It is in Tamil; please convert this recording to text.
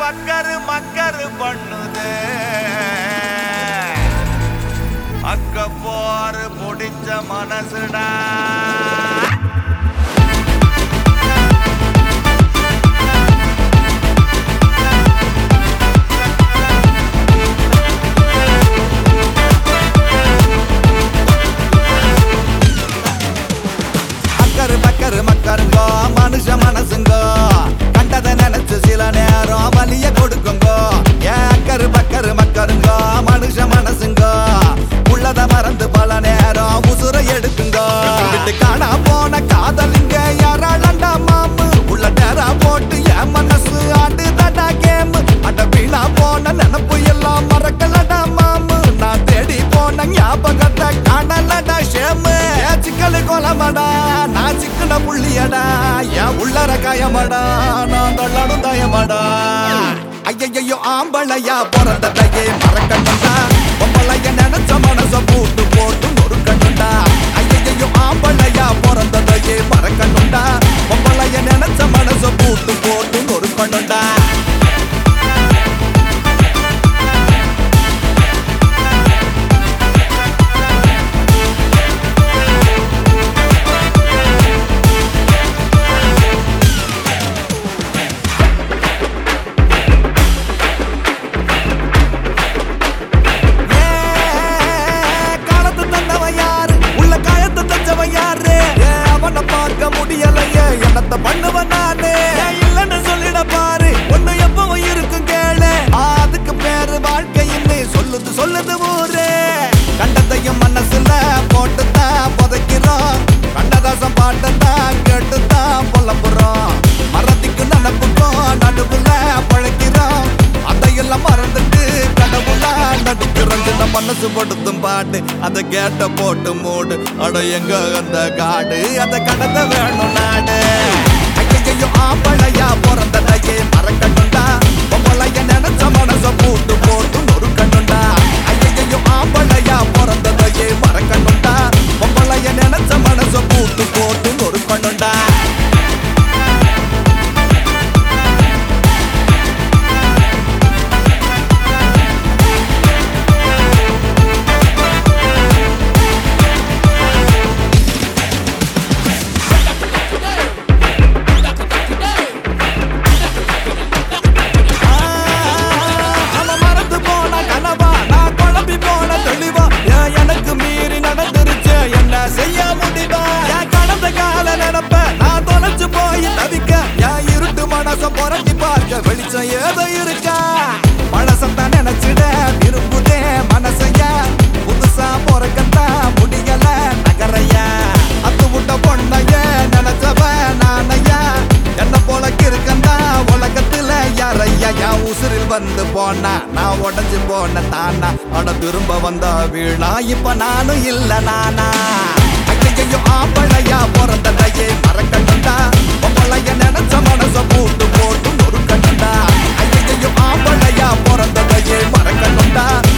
மக்கரு மக்கரு பண்ணுதே அக்க போர் முடிச்ச மனசுடா மக்கரு மக்கரு மக்கருங்கோ மனுஷ மனசுங்கோ கண்டதை நினைச்சு சில நேரம் வலிய கொடுக்குங்கோ ஏன் அக்கரு பக்கரு மக்கருங்கோ மனுஷ மனசுங்கோ உள்ளத மறந்து பல நேரம் உசுர எடுக்குங்கோ விட்டு காணா போன காதலிங்க யாராளண்டா மாமு உள்ள டேரா போட்டு என் மனசு ஆண்டு தடா கேம் அட வீணா போன நினப்பு எல்லாம் மறக்கலடா மாமு நான் தேடி போன ஞாபகத்தை காணலடா ஷேமு ஏன் சிக்கலு கொலமடா நான் சிக்கன புள்ளியடா என் உள்ளர காயமடா நான் தொள்ளடும் தயமடா ஐயையோ ஆம்பளையா பிறந்ததையே மறக்கணும்டா பொம்பளைய நினைச்ச மனச பூட்டு போட்டு நொறுக்கணும்டா ஐயையோ ஆம்பளையா பிறந்ததையே மறக்கணும்டா பொம்பளைய நினைச்ச மனச பூட்டு போட்டு நொறுக்கணும்டா ஏன் காலத்து தந்தவன் யாரு உள்ள காயத்தை தச்சவன் யாரு ஏன் அவனை பார்க்க முடியலையே என்னத்த பண்ணுவன் நானு ஏன் இல்லைன்னு சொல்லிட பாரு ஒண்ணு எப்பவும் இருக்கும் கேளு ஆ, அதுக்கு பேரு வாழ்க்கைன்னு சொல்லுது சொல்லுது ஊரு கண்டதையும் மனசுல போட்டுத்தான் புதைக்கிறோம் கண்ணதாசம் பாட்டுத்தான் கேட்டுத்தான் புலம்புறோம் மறதிக்கு நினப்புக்கும் நடுவுல பழைக்கிறோம் அதையெல்லாம் மறந்துட்டு கடவுளா நடிக்கிறோம் சின்ன மனசு படுத்தும் பாட்டு அதை கேட்ட போட்டு மூடு அட எங்க அந்த காடு அதை கடத்த வேணும் நாடு ஐயையோ ஆம்பளையா பிறந்ததையே மறக்கட்டும்டா பொம்பளைய நினைச்ச மனச பூட்டு போட்டு நொறுக்கணும்டா ஐயையோ ஆம்பளையா பிறந்ததையே மறக்கணும்டா பொம்பளைய நினைச்ச மனச பூட்டு போட்டு நொறுக்கணும்டா அவன் மறந்து போன கனவா நான் குழம்பி போன தெளிவா ஏன் எனக்கு மீறி நடந்துருச்சு என்ன செய்ய முடிவா என் கடந்த கால நினப்ப நான் தொலைச்சு போய் தவிக்க என் இருட்டு மனச புரட்டி பார்க்க வெளிச்சம் ஏதோ இருக்கா மனசத்தான் நினைச்சிட விரும்புதே மனசைய புதுசா பிறக்கத்தான் முடியல நகரையா அத்து விட்ட பொண்ணைய நினைச்சவ நானையா என்ன போல இருக்கந்தா உலகத்துல யாரையா என் உசுரில் வந்து போனா நான் உடஞ்சு போன தானா அட திரும்ப வந்த வீணா இப்ப நானும் இல்ல நானா ஐயையோ ஆம்பளையா பிறந்ததையே மறக்கணும்டா பொம்பளைய நினைச்ச மனச பூட்டு போட்டு நொறுக்கணும்டா ஐயையோ ஆம்பளையா பிறந்ததையே மறக்கணும்டா